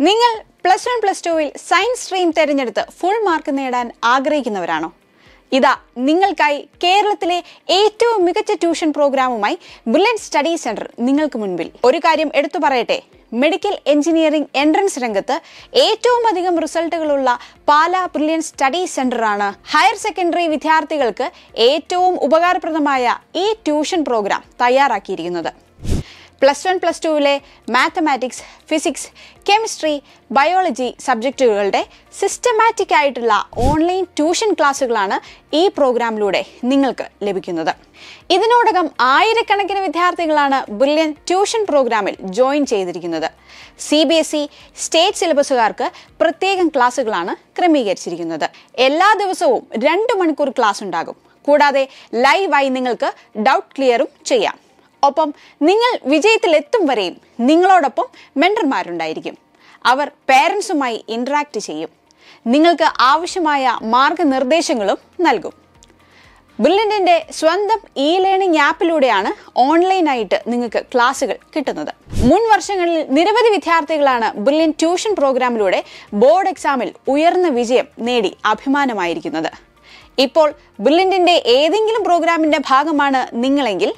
നിങ്ങൾ plus one plus ടുവിൽ science stream തിരഞ്ഞെടുത്ത് ഫുൾ മാർക്ക് നേടാൻ ആഗ്രഹിക്കുന്നവരാണോ ഇതാ നിങ്ങൾക്കായി കേരളത്തിലെ ഏറ്റവും മികച്ച ട്യൂഷൻ പ്രോഗ്രാമുമായി ബുള്ളറ്റ് സ്റ്റഡി സെന്റർ നിങ്ങൾക്ക് മുൻപിൽ ഒരു കാര്യം എടുത്തു പറയട്ടെ മെഡിക്കൽ എഞ്ചിനീയറിംഗ് എൻട്രൻസ് രംഗത്ത് ഏറ്റവും അധികം റിസൾട്ടുകളുള്ള പാലാ ബ്രില്യൻ സ്റ്റഡി സെന്ററാണ് ഹയർ സെക്കൻഡറി വിദ്യാർത്ഥികൾക്ക് ഏറ്റവും ഉപകാരപ്രദമായ ഈ ട്യൂഷൻ പ്രോഗ്രാം തയ്യാറാക്കിയിരിക്കുന്നത് പ്ലസ് വൺ പ്ലസ് ടുവിലെ മാത്തമാറ്റിക്സ് ഫിസിക്സ് കെമിസ്ട്രി ബയോളജി സബ്ജക്റ്റുകളുടെ സിസ്റ്റമാറ്റിക് ആയിട്ടുള്ള ഓൺലൈൻ ട്യൂഷൻ ക്ലാസ്സുകളാണ് ഈ പ്രോഗ്രാമിലൂടെ നിങ്ങൾക്ക് ലഭിക്കുന്നത് ഇതിനോടകം ആയിരക്കണക്കിന് വിദ്യാർത്ഥികളാണ് ബ്രില്യൻ ട്യൂഷൻ പ്രോഗ്രാമിൽ ജോയിൻ ചെയ്തിരിക്കുന്നത് C B S E state സിലബസുകാർക്ക് പ്രത്യേകം ക്ലാസ്സുകളാണ് ക്രമീകരിച്ചിരിക്കുന്നത് എല്ലാ ദിവസവും രണ്ട് മണിക്കൂർ ക്ലാസ് ഉണ്ടാകും കൂടാതെ ലൈവായി നിങ്ങൾക്ക് ഡൗട്ട് ക്ലിയറും ചെയ്യാം ഒപ്പം നിങ്ങൾ വിജയത്തിലെത്തും വരെയും നിങ്ങളോടൊപ്പം മെൻറ്റർമാരുണ്ടായിരിക്കും അവർ പേരൻസുമായി ഇൻട്രാക്ട് ചെയ്യും നിങ്ങൾക്ക് ആവശ്യമായ മാർഗനിർദ്ദേശങ്ങളും നൽകും ബ്രില്യൻറ്റിൻ്റെ സ്വന്തം ഇ ലേണിംഗ് ആപ്പിലൂടെയാണ് ഓൺലൈനായിട്ട് നിങ്ങൾക്ക് ക്ലാസ്സുകൾ കിട്ടുന്നത് മുൻ വർഷങ്ങളിൽ നിരവധി വിദ്യാർത്ഥികളാണ് ബ്രില്യൻ ട്യൂഷൻ പ്രോഗ്രാമിലൂടെ ബോർഡ് എക്സാമിൽ ഉയർന്ന വിജയം നേടി അഭിമാനമായിരിക്കുന്നത് ഇപ്പോൾ ബ്രില്യൻറ്റിൻ്റെ ഏതെങ്കിലും പ്രോഗ്രാമിൻ്റെ ഭാഗമാണ് നിങ്ങളെങ്കിൽ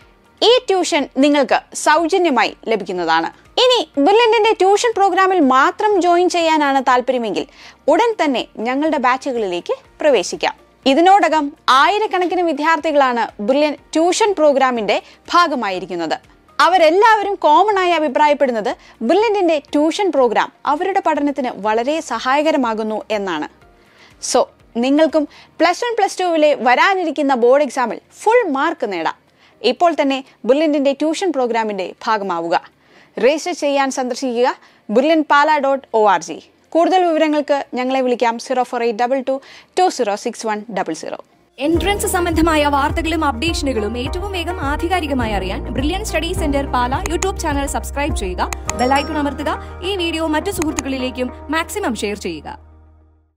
ഈ ട്യൂഷൻ നിങ്ങൾക്ക് സൗജന്യമായി ലഭിക്കുന്നതാണ് ഇനി ബ്രില്യൻറ്റിന്റെ ട്യൂഷൻ പ്രോഗ്രാമിൽ മാത്രം ജോയിൻ ചെയ്യാനാണ് താല്പര്യമെങ്കിൽ ഉടൻ തന്നെ ഞങ്ങളുടെ ബാച്ചുകളിലേക്ക് പ്രവേശിക്കാം ഇതിനോടകം ആയിരക്കണക്കിന് വിദ്യാർത്ഥികളാണ് ബ്രില്യൻ ട്യൂഷൻ പ്രോഗ്രാമിന്റെ ഭാഗമായിരിക്കുന്നത് അവരെല്ലാവരും കോമൺ ആയി അഭിപ്രായപ്പെടുന്നത് ബ്രില്യൻറ്റിന്റെ ട്യൂഷൻ പ്രോഗ്രാം അവരുടെ പഠനത്തിന് വളരെ സഹായകരമാകുന്നു എന്നാണ് സോ നിങ്ങൾക്കും പ്ലസ് വൺ പ്ലസ് ടുവിലെ വരാനിരിക്കുന്ന ബോർഡ് എക്സാമിൽ ഫുൾ മാർക്ക് നേടാം ഇപ്പോൾ തന്നെ ബുർലിൻറ്റിൻ്റെ ട്യൂഷൻ പ്രോഗ്രാമിൻ്റെ ഭാഗമാവുക രജിസ്റ്റർ ചെയ്യാൻ സന്ദർശിക്കുക Brilliant Pala dot O R G കൂടുതൽ വിവരങ്ങൾക്ക് ഞങ്ങളെ വിളിക്കാം zero four eight double two two zero six one double zero entrance സംബന്ധമായ വാർത്തകളും അപ്ഡേഷനുകളും ഏറ്റവും വേഗം ആധികാരികമായി അറിയാൻ Brilliant study centre Pala YouTube channel subscribe ചെയ്യുക ബെലൈക്കൺ അമർത്തുക ഈ വീഡിയോ മറ്റു സുഹൃത്തുക്കളിലേക്കും മാക്സിമം ഷെയർ ചെയ്യുക